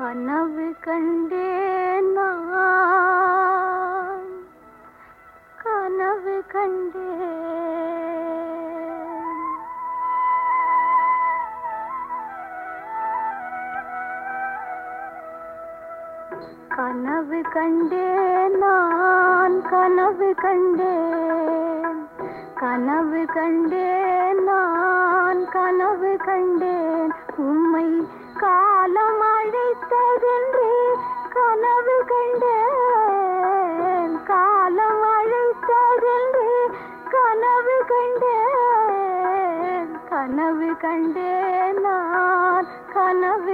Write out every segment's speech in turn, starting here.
கனவு கண்டேன் நான் கனவு கண்டேன் கனவு கண்டேன் நான் கனவு கண்டேன் கனவு கண்டேன் நான் கனவு கண்டேன் உம்மை காலம் அழைத்ததென்றே கனவு கண்டேன் காலம் அழைத்ததென்றே கனவு கண்டேன் கனவு கண்டேன் நான் கனவு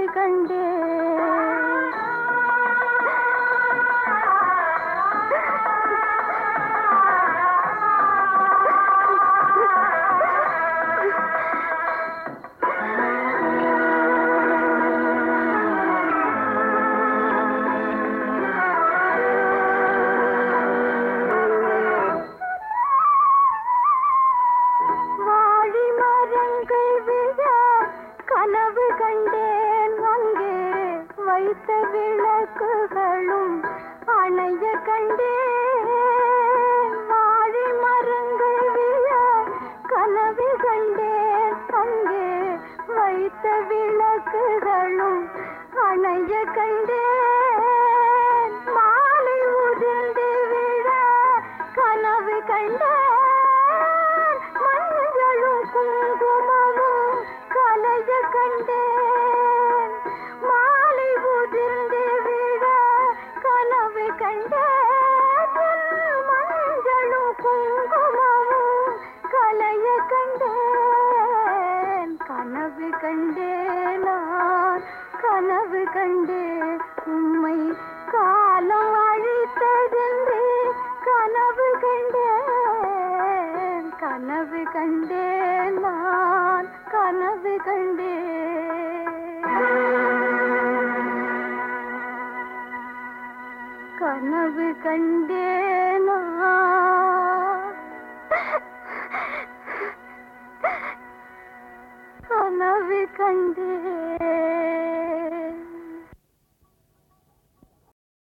வாழி மரங்கள் விழ கனவு கண்டேன் அங்கே வைத்த விளக்குகளும் அணைய கண்டேன் வாழி மரங்கள் விழ கனவு கண்டேன் அங்கே வைத்த விளக்குகளும் அணைய கண்டேன் மாலை உதிர்ந்து விழ கனவு கண்டேன் மஞ்சளும் குங்குமமும் கலைய கண்டேன் மாலை உதிர்ந்து விழ கனவு கண்டேன் மஞ்சளும் குங்குமமும் கலைய கண்டேன் கனவு கண்டேன் நான் கனவு கண்டேன் உம்மை காலம் அழித்ததென்றே கனவு கண்டேன் கனவு கண்டேன் நான் கனவு கண்டேன் கனவு கண்டேன் நான். கனவு கண்டேன்